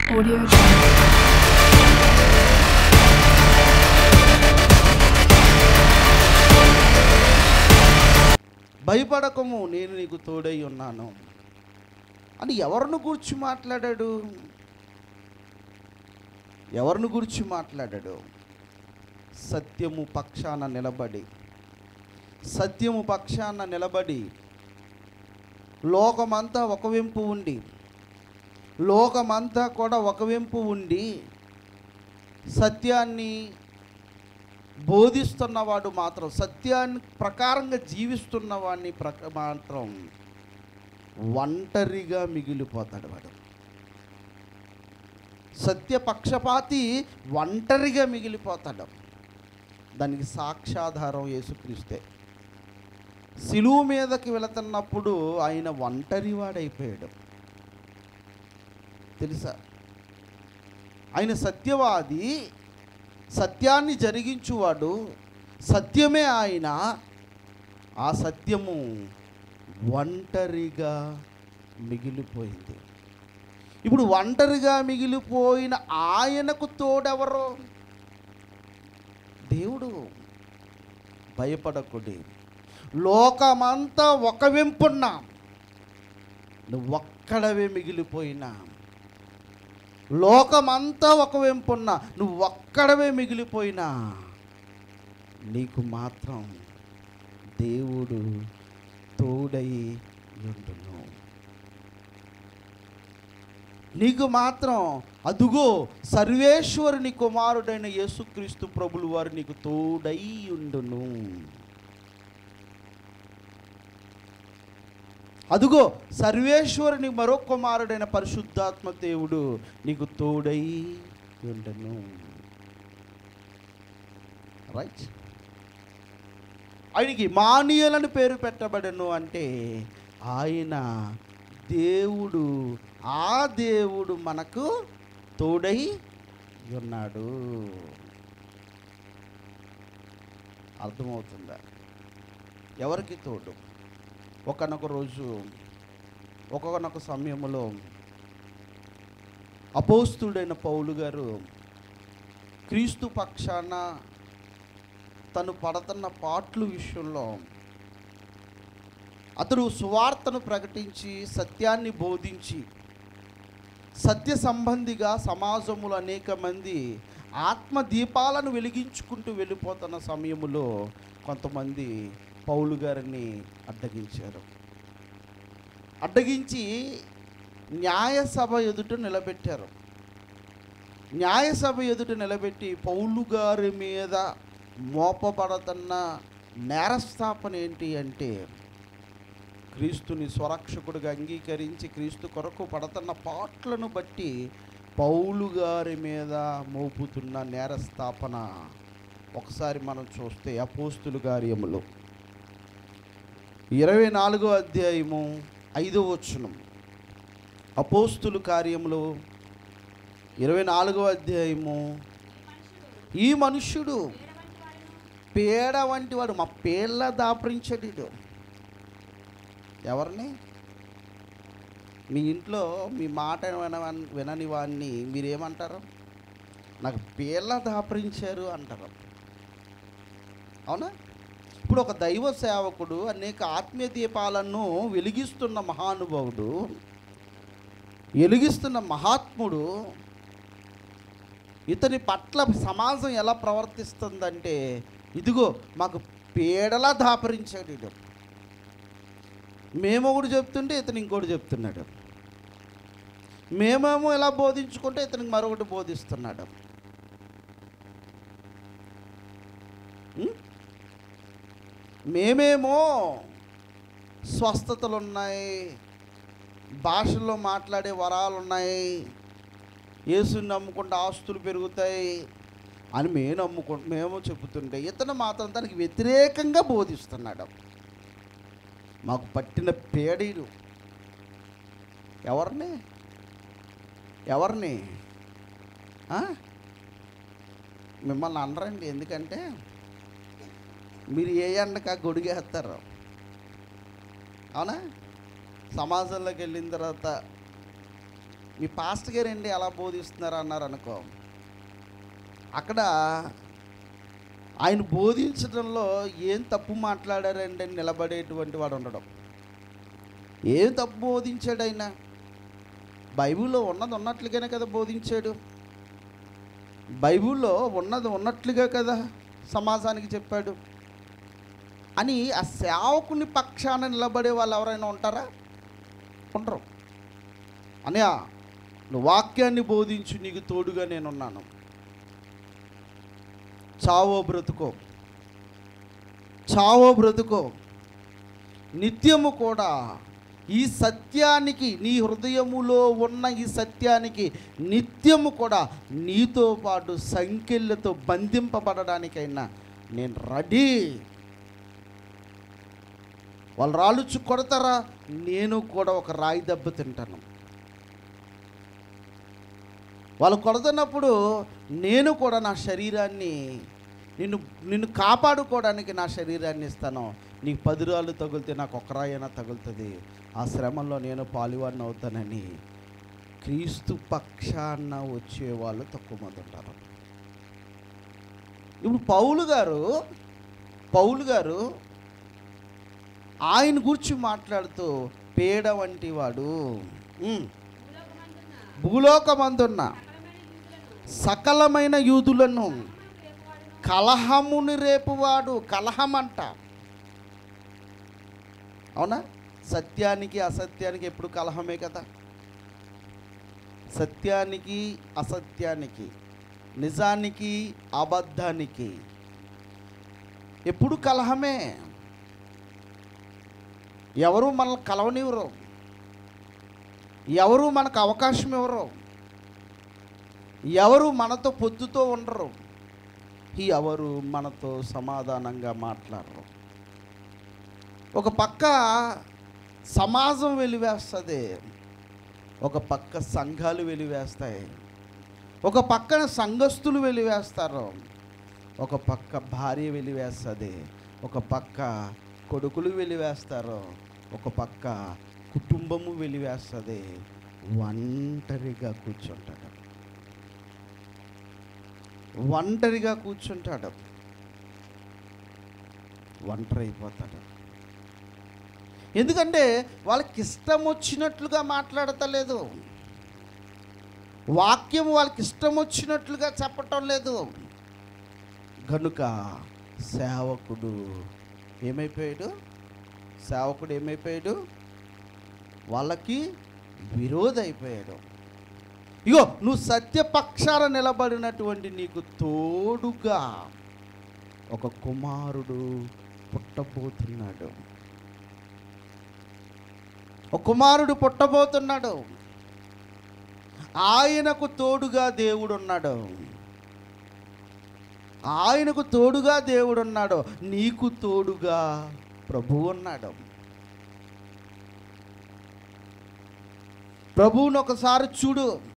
Audio Jungle. భయపడకము నేను నీకు తోడై ఉన్నాను అని ఎవరిని గురించి మాట్లాడాడు ఎవరిని గురించి మాట్లాడాడు సత్యము పక్షాన నిలబడి సత్యము పక్షాన నిలబడి లోకమంతా ఒక వెంపు ఉండి లోకమంతా కూడా ఒక వెంపు ఉండి సత్యాన్ని బోధిస్తున్నవాడు మాత్రం సత్యాన్ని ప్రకారంగా జీవిస్తున్న వాడిని ప్రక మాత్రం ఒంటరిగా మిగిలిపోతాడు వాడు సత్య పక్షపాతి ఒంటరిగా మిగిలిపోతాడు దానికి సాక్షాధారం యేసుక్రీస్తే సిలువు మీదకి వెళుతున్నప్పుడు ఆయన ఒంటరి వాడైపోయాడు తెలుసా ఆయన సత్యవాది సత్యాన్ని జరిగించువాడు సత్యమే ఆయన ఆ సత్యము ఒంటరిగా మిగిలిపోయింది ఇప్పుడు ఒంటరిగా మిగిలిపోయిన ఆయనకు తోడెవరు దేవుడు భయపడకుడి లోకమంతా ఒక వెంపున్నా నువ్వు ఒక్కడవే మిగిలిపోయినా లోకమంతా ఒక వెంపున్నా నువ్వు ఒక్కడవే మిగిలిపోయినా నీకు మాత్రం దేవుడు తోడై ఉండును నీకు మాత్రం అదుగో సర్వేశ్వరుని కుమారుడైన యేసుక్రీస్తు ప్రభులు వారు నీకు తోడై ఉండును అదుగో సర్వేశ్వరుని మరో కుమారుడైన పరిశుద్ధాత్మ దేవుడు నీకు తోడై ఉండను రైట్ ఆయనకి మానీయులని పేరు పెట్టబడను అంటే ఆయన దేవుడు ఆ దేవుడు మనకు తోడై ఉన్నాడు అర్థమవుతుందా ఎవరికి తోడు ఒకనొక రోజు ఒకనొక సమయంలో అపోస్తుడైన పౌలు గారు క్రీస్తు పక్షాన తను పడుతున్న పాటలు విషయంలో అతడు సువార్తను ప్రకటించి సత్యాన్ని బోధించి సత్య సంబంధిగా సమాజములో అనేక మంది ఆత్మ దీపాలను వెలిగించుకుంటూ వెళ్ళిపోతున్న సమయములో కొంతమంది పౌలు గారిని అడ్డగించారు అడ్డగించి న్యాయసభ ఎదుట నిలబెట్టారు న్యాయసభ ఎదుట నిలబెట్టి పౌలు గారి మీద మోపబడుతున్న నేరస్థాపన ఏంటి అంటే క్రీస్తుని స్వరక్షకుడిగా అంగీకరించి క్రీస్తు కొరకు పడుతున్న పాటలను బట్టి పౌలు గారి మీద మోపుతున్న నేరస్థాపన ఒకసారి మనం చూస్తే అపోస్తులు కార్యములు ఇరవై నాలుగో అధ్యాయము ఐదో వచనం అపోస్తులు కార్యములు ఇరవై నాలుగో అధ్యాయము ఈ మనుష్యుడు పేడ వంటి వాడు మా పేర్ల దాపరించడు ఎవరిని మీ ఇంట్లో మీ మాట విన వినని వాడిని మీరేమంటారు నాకు పేర్ల దాపరించారు అంటారు అవునా ఇప్పుడు ఒక దైవ సేవకుడు అనేక ఆత్మీయ దీపాలను వెలిగిస్తున్న మహానుభావుడు వెలిగిస్తున్న మహాత్ముడు ఇతని పట్ల సమాజం ఎలా ప్రవర్తిస్తుందంటే ఇదిగో మాకు పీడలా దాపరించాడు ఇడు మేము ఒకటి చెప్తుంటే ఇతను ఇంకోటి చెప్తున్నాడు మేమేమో ఎలా బోధించుకుంటే ఇతనికి మరొకటి బోధిస్తున్నాడు ఉం? మేమేమో స్వస్థతలు ఉన్నాయి భాషల్లో మాట్లాడే వరాలు ఉన్నాయి యేసుని నమ్ముకుంటే ఆస్తులు పెరుగుతాయి అని మేము నమ్ముకు మేము చెబుతుంటే ఇతను మాత్రం దానికి వ్యతిరేకంగా బోధిస్తున్నాడు మాకు పట్టిన పేడీలు ఎవరిని ఎవరిని ఆ? మిమ్మల్ని అనరండి ఎందుకంటే మీరు ఏ ఎండక గొడిగేస్తారు అవునా సమాజంలోకి వెళ్ళిన తర్వాత మీ పాస్టర్ గారండి ఎలా బోధిస్తున్నారు అన్నారు అనుకో అక్కడ ఆయన బోధించడంలో ఏం తప్పు మాట్లాడారండి అని నిలబడేటువంటి వాడు ఉండడం ఏం తప్పు బోధించాడు ఆయన బైబిల్లో ఉన్నది ఉన్నట్లుగానే కదా బోధించాడు బైబిల్లో ఉన్నది ఉన్నట్లుగా కదా సమాజానికి చెప్పాడు అని ఆ సేవకుని పక్షాన నిలబడే వాళ్ళు ఎవరైనా ఉంటారా ఉండరు అనయా నువ్వు వాక్యాన్ని బోధించు నీకు తోడుగా నేనున్నాను చావో బ్రతుకో చావో బ్రతుకో నిత్యము కూడా ఈ సత్యానికి నీ హృదయములో ఉన్న ఈ సత్యానికి నిత్యము కూడా నీతో పాటు సంఖ్యలతో బంధింపబడడానికైనా నేను రెడీ వాళ్ళు రాళ్ళుచ్చు కొడతారా నేను కూడా ఒక రాయి దెబ్బ తింటాను వాళ్ళు కొడుతున్నప్పుడు నేను కూడా నా శరీరాన్ని నిన్ను నిన్ను కాపాడుకోవడానికి నా శరీరాన్ని ఇస్తాను నీకు పది రాళ్ళు తగిలితే నాకు ఒక రాయైనా తగులుతుంది ఆ శ్రమంలో నేను పాలువాడిని అవుతానని క్రీస్తు పక్షాన వచ్చే వాళ్ళు తక్కువ మంది ఉంటారు ఇప్పుడు పౌలు గారు పౌలు గారు ఆయన గురించి మాట్లాడుతూ పేడ వంటి వాడు ఉమ్, భూలోకమందున్న సకలమైన యూదులను కలహముని రేపువాడు కలహం అంట అవునా సత్యానికి అసత్యానికి ఎప్పుడు కలహమే కదా సత్యానికి అసత్యానికి నిజానికి అబద్ధానికి ఎప్పుడు కలహమే ఎవరు మనల్ని కలవనివ్వరు ఎవరు మనకు అవకాశం ఇవ్వరు ఎవరు మనతో పొద్దుతో ఉండరు ఎవరు మనతో సమాధానంగా మాట్లాడరు ఒక పక్క సమాజం వెలివేస్తుంది ఒక పక్క సంఘాలు వెలివేస్తాయి ఒక పక్కన సంఘస్థులు వెలివేస్తారు ఒక పక్క భార్య వెలివేస్తుంది ఒక పక్క కొడుకులు వెలివేస్తారు ఒక పక్క కుటుంబము వెలివేస్తుంది ఒంటరిగా కూర్చుంటాడు ఒంటరిగా కూర్చుంటాడు ఒంటరి అయిపోతాడు ఎందుకంటే వాళ్ళకి ఇష్టం వచ్చినట్లుగా మాట్లాడతలేదు వాక్యం వాళ్ళకి ఇష్టం వచ్చినట్లుగా చెప్పటం లేదు గనుక సేవకుడు ఏమైపోయాడు సేవకుడు ఏమైపోయాడు వాళ్ళకి విరోధ అయిపోయాడు ఇగో నువ్వు సత్యపక్షాన నిలబడినటువంటి నీకు తోడుగా ఒక కుమారుడు పుట్టబోతున్నాడు ఒక కుమారుడు పుట్టబోతున్నాడు ఆయనకు తోడుగా దేవుడు ఉన్నాడు ఆయనకు తోడుగా దేవుడు ఉన్నాడు నీకు తోడుగా ప్రభువు ఉన్నాడు ప్రభువుని ఒకసారి చూడు